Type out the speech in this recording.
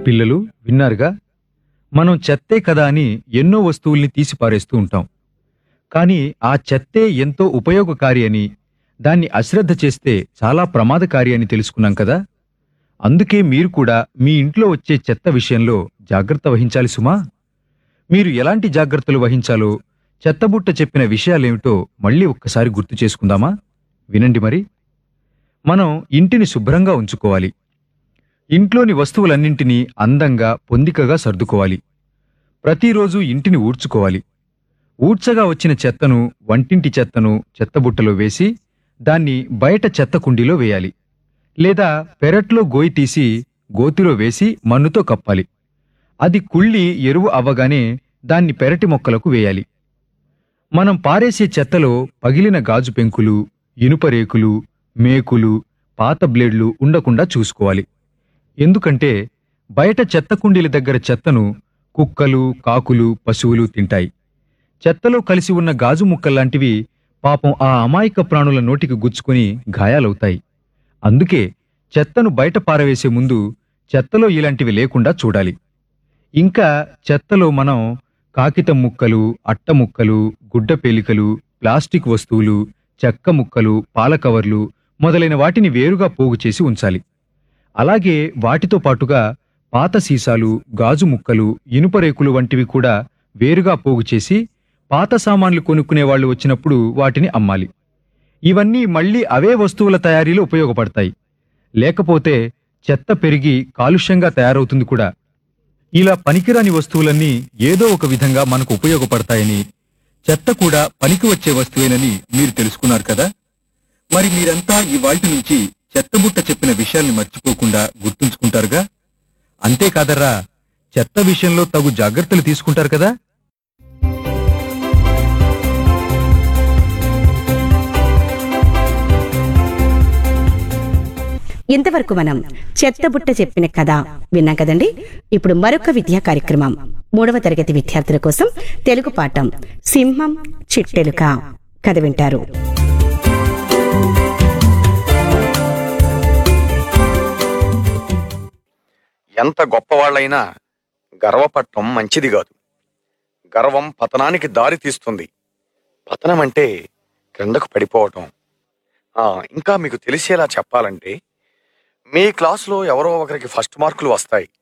పిల్లలు విన్నారుగా మనం చెత్తే కదా అని ఎన్నో వస్తువుల్ని తీసి పారేస్తూ ఉంటాం కానీ ఆ చెత్తే ఎంతో ఉపయోగకారి అని దాన్ని అశ్రద్ధ చేస్తే చాలా ప్రమాదకారి అని తెలుసుకున్నాం కదా అందుకే మీరు కూడా మీ ఇంట్లో వచ్చే చెత్త విషయంలో జాగ్రత్త వహించాలి సుమా మీరు ఎలాంటి జాగ్రత్తలు వహించాలో చెత్తబుట్ట చెప్పిన విషయాలేమిటో మళ్ళీ ఒక్కసారి గుర్తు చేసుకుందామా వినండి మరి మనం ఇంటిని శుభ్రంగా ఉంచుకోవాలి ఇంట్లోని వస్తువులన్నింటినీ అందంగా పొందికగా సర్దుకోవాలి ప్రతిరోజు ఇంటిని ఊడ్చుకోవాలి ఊడ్చగా వచ్చిన చెత్తను వంటింటి చెత్తను చెత్తబుట్టలో వేసి దాన్ని బయట చెత్త కుండీలో వేయాలి లేదా పెరట్లో గోయి తీసి గోతిలో వేసి మన్నుతో కప్పాలి అది కుళ్ళి ఎరువు అవ్వగానే దాన్ని పెరటి మొక్కలకు వేయాలి మనం పారేసే చెత్తలో పగిలిన గాజు పెంకులు ఇనుప రేకులు మేకులు పాత బ్లేడ్లు ఉండకుండా చూసుకోవాలి ఎందుకంటే బయట చెత్త కుండీల దగ్గర చెత్తను కుక్కలు కాకులు పశువులు తింటాయి చెత్తలో కలిసి ఉన్న గాజు ముక్కల్లాంటివి పాపం ఆ అమాయక ప్రాణుల నోటికి గుచ్చుకుని గాయాలవుతాయి అందుకే చెత్తను బయట పారవేసే ముందు చెత్తలో ఇలాంటివి లేకుండా చూడాలి ఇంకా చెత్తలో మనం కాగితం ముక్కలు అట్ట ముక్కలు గుడ్డ పేలికలు ప్లాస్టిక్ వస్తువులు చెక్క ముక్కలు పాల కవర్లు మొదలైన వాటిని వేరుగా పోగు చేసి ఉంచాలి అలాగే వాటితో పాటుగా పాత సీసాలు గాజు ముక్కలు ఇనుప రేకులు వంటివి కూడా వేరుగా పోగు చేసి పాత సామాన్లు కొనుక్కునే వాళ్ళు వచ్చినప్పుడు వాటిని అమ్మాలి ఇవన్నీ మళ్ళీ అవే వస్తువుల తయారీలో ఉపయోగపడతాయి లేకపోతే చెత్త పెరిగి కాలుష్యంగా తయారవుతుంది కూడా ఇలా పనికిరాని వస్తువులన్నీ ఏదో ఒక విధంగా మనకు ఉపయోగపడతాయని చెత్త కూడా పనికి వచ్చే వస్తువేనని మీరు తెలుసుకున్నారు కదా మరి మీరంతా ఈ వాల్టి నుంచి చెత్తబుట్ట చెప్పిన విషయాల్ని మర్చిపోకుండా గుర్తుంచుకుంటారుగా అంతేకాదర్రా చెత్త విషయంలో తగు జాగ్రత్తలు తీసుకుంటారు కదా ఇంతవరకు మనం చెత్తబుట్ట చెప్పిన కథ విన్నాం కదండి ఇప్పుడు మరొక విద్యా కార్యక్రమం మూడవ తరగతి విద్యార్థుల కోసం తెలుగు పాఠం సింహం చిట్టెలుక కథ వింటారు ఎంత గొప్పవాళ్ళైనా గర్వపట్టం మంచిది కాదు గర్వం పతనానికి దారి తీస్తుంది పతనం అంటే క్రిందకు పడిపోవటం ఆ, ఇంకా మీకు తెలిసేలా చెప్పాలంటే మీ క్లాసులో ఎవరో ఒకరికి ఫస్ట్ మార్కులు వస్తాయి